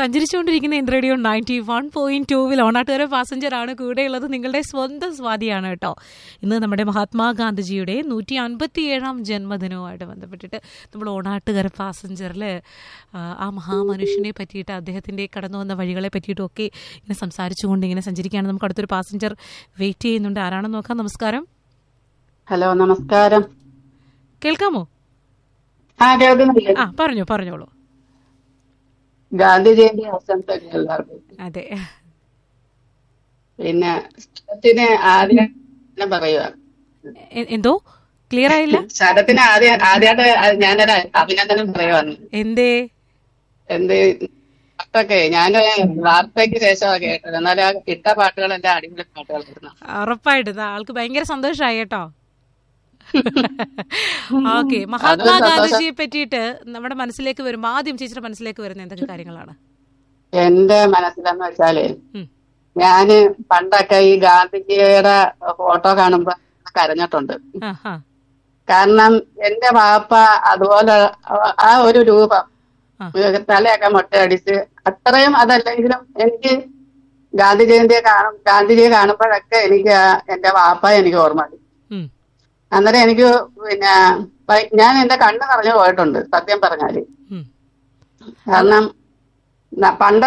സഞ്ചരിച്ചുകൊണ്ടിരിക്കുന്ന in radio ninety one point ടൂവിൽ Onattukara passenger ആണ് കൂടെയുള്ളത് നിങ്ങളുടെ സ്വന്തം സ്വാതിയാണ് കേട്ടോ ഇന്ന് നമ്മുടെ മഹാത്മാഗാന്ധിജിയുടെ നൂറ്റി അൻപത്തിയേഴാം ജന്മദിനവുമായിട്ട് ബന്ധപ്പെട്ടിട്ട് നമ്മൾ ഓണാട്ടുകാര പാസഞ്ചറിൽ ആ മഹാമനുഷ്യനെ പറ്റിയിട്ട് അദ്ദേഹത്തിൻ്റെ കടന്നു വന്ന വഴികളെ പറ്റിയിട്ടും ഒക്കെ ഇങ്ങനെ സംസാരിച്ചുകൊണ്ട് ഇങ്ങനെ സഞ്ചരിക്കുകയാണ് നമുക്ക് അടുത്തൊരു പാസഞ്ചർ വെയിറ്റ് ചെയ്യുന്നുണ്ട് ആരാണെന്ന് നോക്കാം നമസ്കാരം ഹലോ നമസ്കാരം കേൾക്കാമോ ആ കേൾക്കുന്നില്ലേ ആ പറഞ്ഞോ പറഞ്ഞോളൂ ഗാന്ധി ജയന്തി ആശംസകൾ എല്ലാവർക്കും അതെ പിന്നെ ശരത്തിന് ആദ്യം ഞാൻ പറയുക എ- എന്തോ ക്ലിയർ ആയില്ല ശരത്തിന് ആദ്യം ആദ്യമായിട്ട് ഞാനൊരു അഭിനന്ദനം പറയുവാണ് എന്തേ എന്ത് പാട്ടൊക്കെ ഞാൻ വാർത്തയ്ക്ക് ശേഷമാണ് കേട്ടത് എന്നാലും ആ ഇട്ട പാട്ടുകൾ എന്റെ അടിപൊളി പാട്ടുകളായിരുന്നു ഉറപ്പായിട്ടും ദാ ആൾക്ക് ഭയങ്കര സന്തോഷമായി കേട്ടോ ഓക്കെ മഹാത്മാഗാന്ധിജിയെ പറ്റിയിട്ട് നമ്മുടെ മനസ്സിലേക്ക് വരുമ്പോ ആദ്യം ചേച്ചിയുടെ മനസ്സിലേക്ക് വരുന്ന എന്തൊക്കെ കാര്യങ്ങളാണ് എന്റെ മനസ്സിലെന്ന് വെച്ചാല് ഉം. ഞാന് പണ്ടൊക്കെ ഈ ഗാന്ധിജിയുടെ ഫോട്ടോ കാണുമ്പോ കരഞ്ഞിട്ടുണ്ട് ആ, ആ, കാരണം എന്റെ വാപ്പ അതുപോലെ ആ ഒരു രൂപം ആ. തലയൊക്കെ മൊട്ടയടിച്ച് അത്രയും അതല്ലെങ്കിലും എനിക്ക് ഗാന്ധി ജയന്തിയെ കാണും ഗാന്ധിജിയെ കാണുമ്പോഴൊക്കെ എനിക്ക് ആ എന്റെ വാപ്പ എനിക്ക് ഓർമ്മ വരും ഉം, അന്നേരം എനിക്ക് പിന്നെ ഭയ- ഞാൻ എന്റെ കണ്ണ് നിറഞ്ഞു പോയിട്ടുണ്ട് സത്യം പറഞ്ഞാല് ഉം. കാരണം ന- പണ്ട്